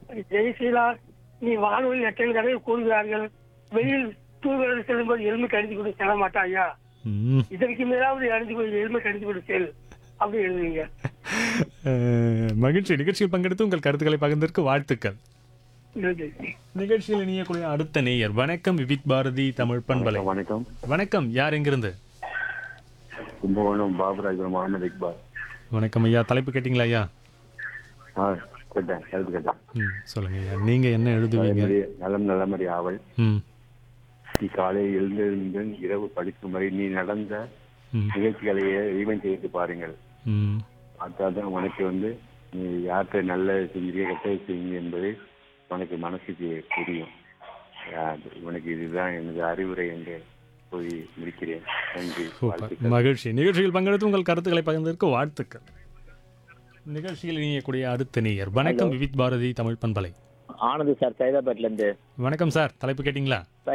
ஜெயசீலா நீ வானொலி எத்தனை தடவை கூறுகிறார்கள் வெளியில் டூவீலர் செல்லும்போது எலும்பு கடித்து கொண்டு செல்ல மாட்டாயா ம். இதற்கு மேலாவது அடித்து கொண்டு எலும்பு கடித்து கொண்டு செல் அப்படி எழுதுவீங்க அஹ், மகிழ்ச்சி நிகழ்ச்சியில் பங்கெடுத்து உங்கள் கருத்துக்களை பகிர்ந்ததற்கு வாழ்த்துக்கள் நன்றி. நிகழ்ச்சியில் இணையக்கூடிய அடுத்த நேயர் வணக்கம் விவித் பாரதி தமிழ் பண்பலை வணக்கம் வணக்கம் யார் எங்கிருந்து கும்பகோணம் பாபுராஜபுரம் முகமது இக்பால் வணக்கம் ஐயா தலைப்பு கேட்டிங்களா ஐயா ஆ கேட்டேன் கருத்து கேட்டேன் ம் சொல்லுங்க ஐயா நீங்க என்ன எழுதுவீங்க அதேமாதிரி நலம் நல்லமரி ஆவல் ம் நீ காலையில் எழுந்திருந்து இரவு படிக்கும் வரை நீ நடந்த ம் நிகழ்ச்சிகளையே ரீவன் செய்து பாருங்கள் ம் அதான் உனக்கு வந்து நீ யார்கிட்ட நல்ல செஞ்சீங்க கெட்ட செஞ்சீங்க என்பது உனக்கு மனசுக்கு புரியும் அது உனக்கு இதுதான் எனது அறிவுரை என்று கூறி முடிக்கிறேன் நன்றி சூப்பர் வாழ்த்துக்கள் மகிழ்ச்சி நிகழ்ச்சியில் பங்கெடுத்து உங்கள் கருத்துக்களை பகிர்ந்ததற்கு வாழ்த்துக்கள் நிகழ்ச்சியில் இணையக்கூடிய அடுத்த நேயர் வணக்கம் விவித் பாரதி தமிழ் பண்பலை ஆனந்த் சார் சைதாபேட்ல இருந்து வணக்கம் சார் தலைப்பு கேட்டிங்களா